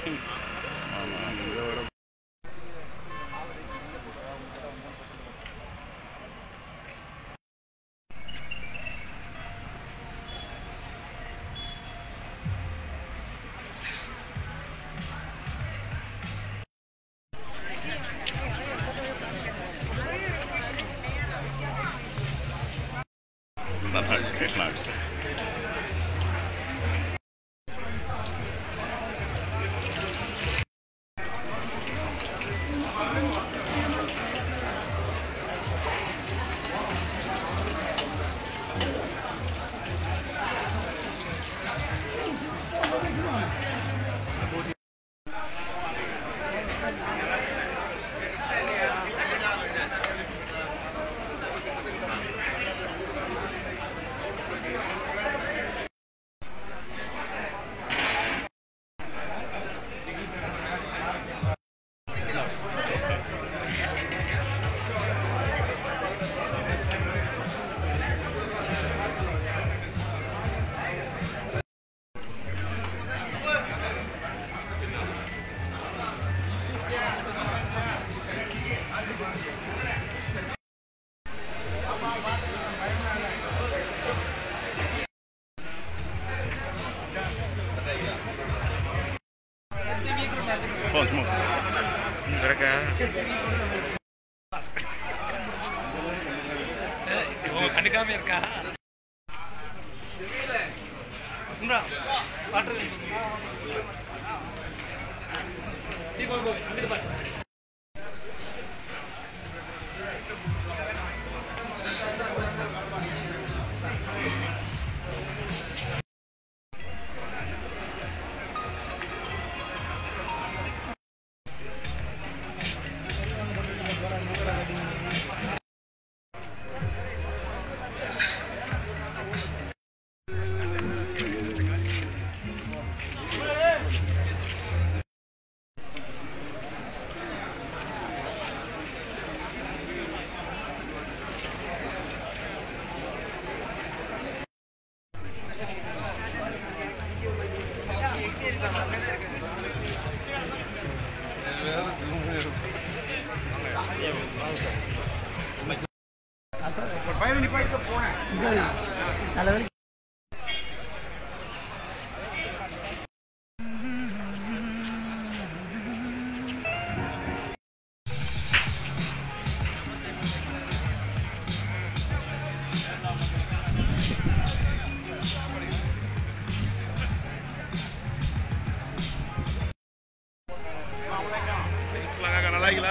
நல்லா இருக்கு நல்லா இருக்கு போ சும்மா கிடக்கா கண்டுக்காம இருக்கா இந்தா, வாட்டர் டீ போய் போய் வந்துட்டு பாரு நல்லா இருக்கீங்களா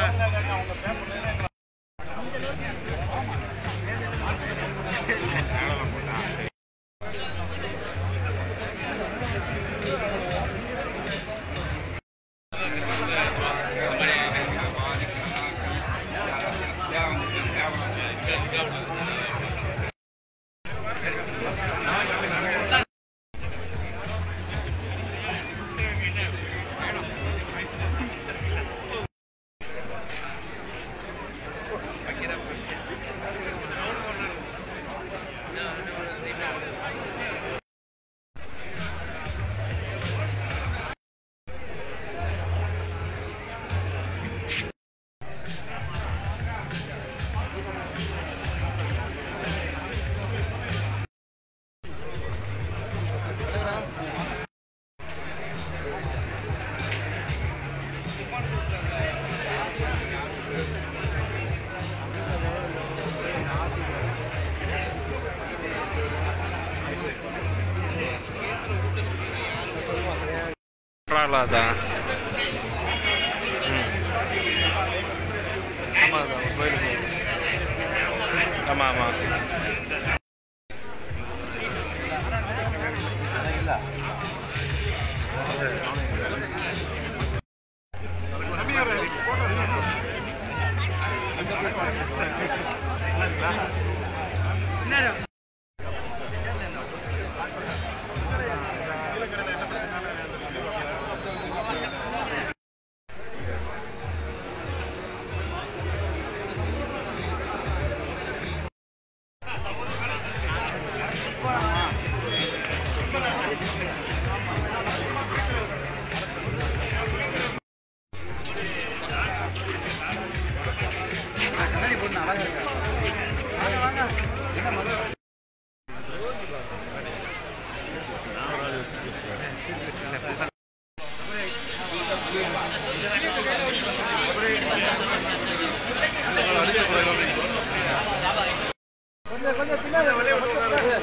அதான் ம் ஆமாம் அதான் கோயிலுக்கு ஆமாம் ஆமாம்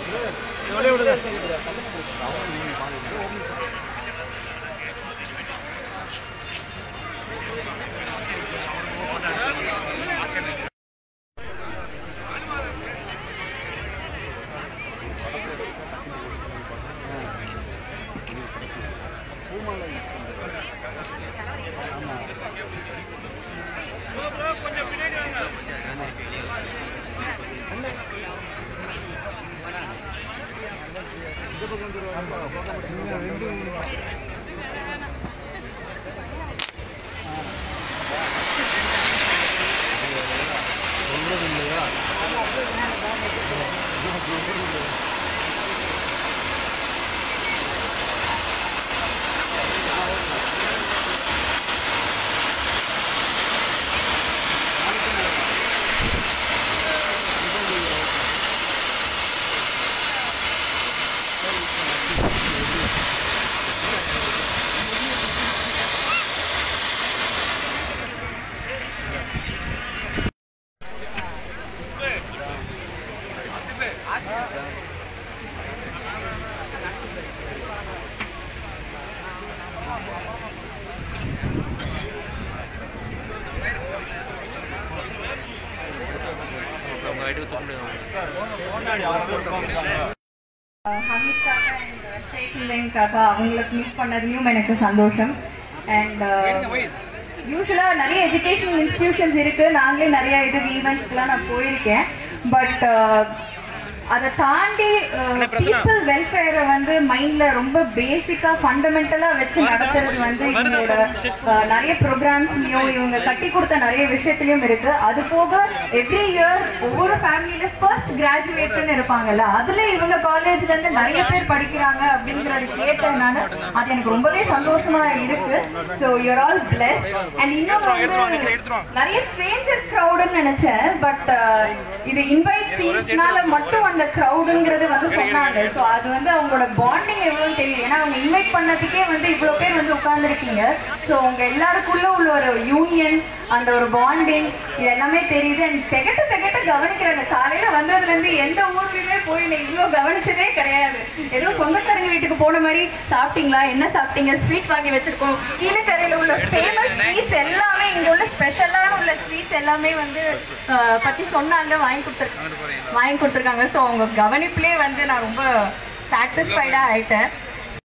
அவங்க எடுத்து முடியும் ஹமீத் காக்கா அண்ட் ஷேக் ஹுசைன் காக்கா அவங்களுக்கு மீட் பண்ணதுலையும் எனக்கு சந்தோஷம் அண்ட் யூஸ்வலாக நிறைய எஜுகேஷனல் இன்ஸ்டிடியூஷன்ஸ் இருக்கு நாங்களே நிறைய இது ஈவெண்ட்ஸ்க்குலாம் நான் போயிருக்கேன் பட் அதை தாண்டி பீப்புள் வெல்ஃபேரை வந்து மைண்ட்ல ரொம்ப பேசிக்கா ஃபண்டமெண்டலா வச்சு நடத்துறது வந்து இவங்களோட அஹ், நிறைய ப்ரோக்ராம்ஸ்லயும் இவங்க கட்டி கொடுத்த நிறைய விஷயத்துலயும் இருக்கு அது போக எவ்ரி இயர் ஒவ்வொரு ஃபேமிலியில ஃபர்ஸ்ட் கிராஜுவேட்னு இருப்பாங்கல்ல அதுல இவங்க காலேஜ்ல இருந்து நிறைய பேர் படிக்கிறாங்க அப்படிங்கறத கேட்டதுனால அது எனக்கு ரொம்பவே சந்தோஷமா இருக்கு so you're all blessed and இன்னொன்று வந்து நிறைய ஸ்ட்ரேஞ்சர் க்ரௌடுன்னு நினைச்சேன் பட் இது இன்வைட்டீஸ்னால மட்டும் அந்த க்ரௌடுங்கிறது வந்து சொன்னாங்க ஸோ அது வந்து அவங்களோட பாண்டிங் எவ்வளோன்னு தெரியும் ஏன்னா அவங்க இன்வைட் பண்ணதுக்கே வந்து இவ்வளோ பேர் வந்து உட்கார்ந்துருக்கீங்க ஸோ உங்க எல்லாருக்குள்ள உள்ள ஒரு யூனியன் அந்த ஒரு பாண்டிங் இது எல்லாமே தெரியுது அண்ட் திகட்ட திகட்ட கவனிக்கிறாங்க காலையில வந்ததுல இருந்து எந்த ஊர்லயுமே போய் நான் இவ்வளோ கவனிச்சதே கிடையாது ஏதோ சொந்தக்காரங்க வீட்டுக்கு போன மாதிரி சாப்பிட்டீங்களா என்ன சாப்பிட்டீங்க ஸ்வீட் வாங்கி வச்சிருக்கோம் கீழக்கரையில உள்ள ஃபேமஸ் ஸ்வீட்ஸ் எல்லாமே இங்க உள்ள ஸ்பெஷலான உள்ள ஸ்வீட்ஸ் எல்லாமே வந்து அஹ், பத்தி சொன்னாங்க வாங்கி கொடுத்துருக்காங்க வாங்கி கொடுத்துருக்காங்க ஸோ அவங்க கவனிப்புலேயே வந்து நான் ரொம்ப சாட்டிஸ்ஃபைடாக ஆயிட்டேன்